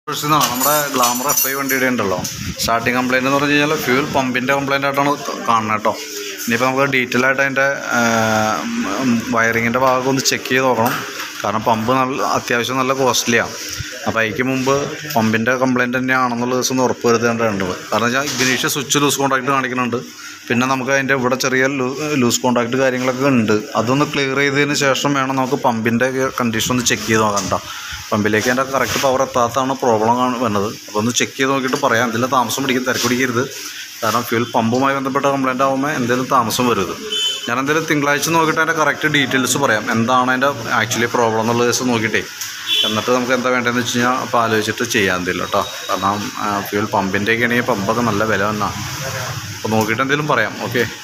എന്നാണ് നമ്മുടെ glamour F I വണ്ടിയുടെ ഉണ്ടല്ലോ സ്റ്റാർട്ടിങ് കംപ്ലൈൻറ്റ് എന്ന് പറഞ്ഞു കഴിഞ്ഞാൽ ഫ്യൂൽ പമ്പിൻ്റെ കംപ്ലൈൻ്റ് ആയിട്ടാണ് കാണുന്നത് കേട്ടോ ഇനിയിപ്പോൾ നമുക്ക് ഡീറ്റെയിൽ ആയിട്ട് അതിൻ്റെ വയറിങ്ങിൻ്റെ ഭാഗം ഒന്ന് ചെക്ക് ചെയ്ത് നോക്കണം കാരണം പമ്പ് നല്ല അത്യാവശ്യം നല്ല കോസ്റ്റ്ലിയാണ് അപ്പോൾ അതിക്ക് മുമ്പ് പമ്പിൻ്റെ കംപ്ലൈൻറ്റ് തന്നെയാണെന്നുള്ള ദിവസം ഒന്ന് ഉറപ്പ് വരുത്തേണ്ടതുണ്ട് കാരണം വെച്ചാൽ ഇഗ്നീഷ്യ സ്വിച്ച് ലൂസ് കോൺടാക്ട് കാണിക്കുന്നുണ്ട് പിന്നെ നമുക്ക് അതിൻ്റെ ഇവിടെ ചെറിയ ലൂസ് കോൺടാക്ട് കാര്യങ്ങളൊക്കെ ഉണ്ട് അതൊന്ന് ക്ലിയർ ചെയ്തതിന് ശേഷം വേണം നമുക്ക് പമ്പിൻ്റെ കണ്ടീഷൻ ഒന്ന് ചെക്ക് ചെയ്ത് നോക്കണ്ട പമ്പിലേക്ക് അതിൻ്റെ കറക്റ്റ് പവർ എത്താത്തതാണ് പ്രോബ്ലം കാണ വരുന്നത് അപ്പോൾ ഒന്ന് ചെക്ക് ചെയ്ത് നോക്കിയിട്ട് പറയാം എന്തെങ്കിലും താമസം പിടിക്കും തിരക്ക് പിടിക്കരുത് കാരണം ഫ്യൂൽ പമ്പുമായി ബന്ധപ്പെട്ട കംപ്ലൈൻ്റ് ആകുമ്പോൾ എന്തെങ്കിലും താമസം വരരുത് ഞാൻ എന്തെങ്കിലും തിങ്കളാഴ്ച നോക്കിയിട്ട് അതിൻ്റെ കറക്റ്റ് ഡീറ്റെയിൽസ് പറയാം എന്താണ് അതിൻ്റെ ആക്ച്വലി പ്രോബ്ലം എന്നുള്ള ദിവസം നോക്കിയിട്ടേ എന്നിട്ട് നമുക്ക് എന്താ വേണ്ടതെന്ന് വെച്ച് കഴിഞ്ഞാൽ അപ്പോൾ ആലോചിച്ചിട്ട് ചെയ്യാൻ എന്തെങ്കിലും കേട്ടോ കാരണം ഫ്യൂൽ പമ്പിൻ്റെയൊക്കെ ആണെങ്കിൽ പമ്പൊക്കെ നല്ല വില തന്നെയാണ് അപ്പോൾ നോക്കിയിട്ട് എന്തെങ്കിലും പറയാം ഓക്കെ